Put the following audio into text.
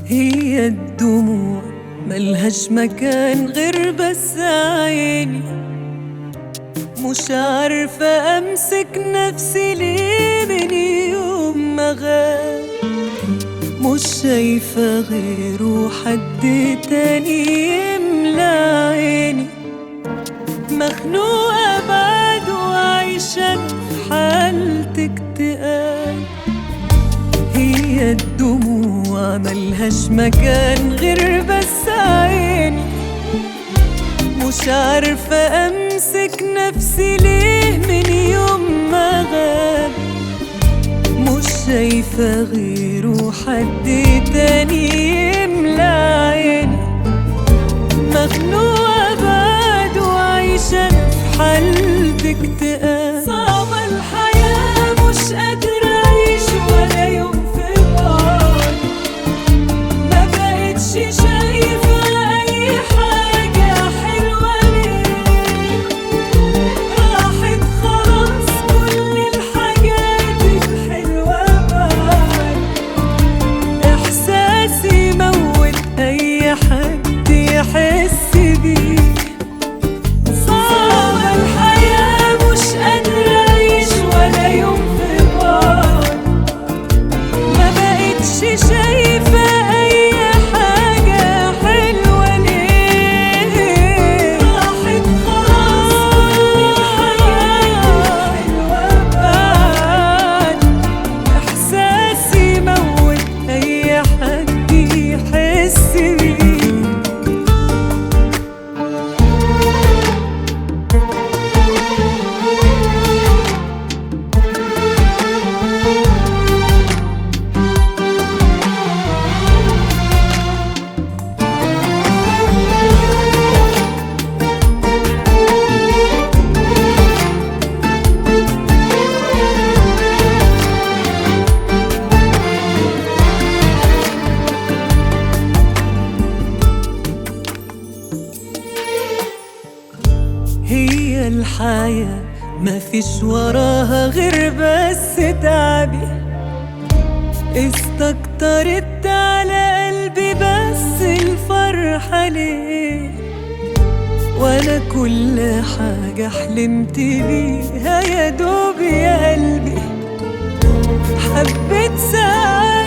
هي الدموع ملهاش مكان غير بس عيني مش عارفة أمسك نفسي ليه من يوم ما غاب مش شايفة غيره حد تاني يملى عيني مخنوقة بعد وعايشة في حالة اكتئاب هي الدموع ملهاش مكان غير بس عيني مش عارفة أمسك نفسي ليه من يوم ما غاب مش شايفة غيره حد تاني يملى عيني مخنوقة بعد وعايشة في حالة اكتئاب صعبة الحياة مش قادرة أعيش ولا يوم في بعد ما بقتش شايفة أي حاجة حلوة ليه راحت خلاص كل الحاجات الحلوة بعد إحساسي موت أي حد يحس بيه صعبة الحياة مش قادرة أعيش ولا يوم في بعد ما بقتش شايفة أي حاجة حلوة ليه راحت خلاص كل الحاجات الحلوة بعد إحساسي موت أي حد يحس بيه هي الحياة مفيش وراها غير بس تعبي استكترت على قلبي بس الفرحة ليه وانا كل حاجة حلمت بيها يا دوب يا قلبي حبيت ساعات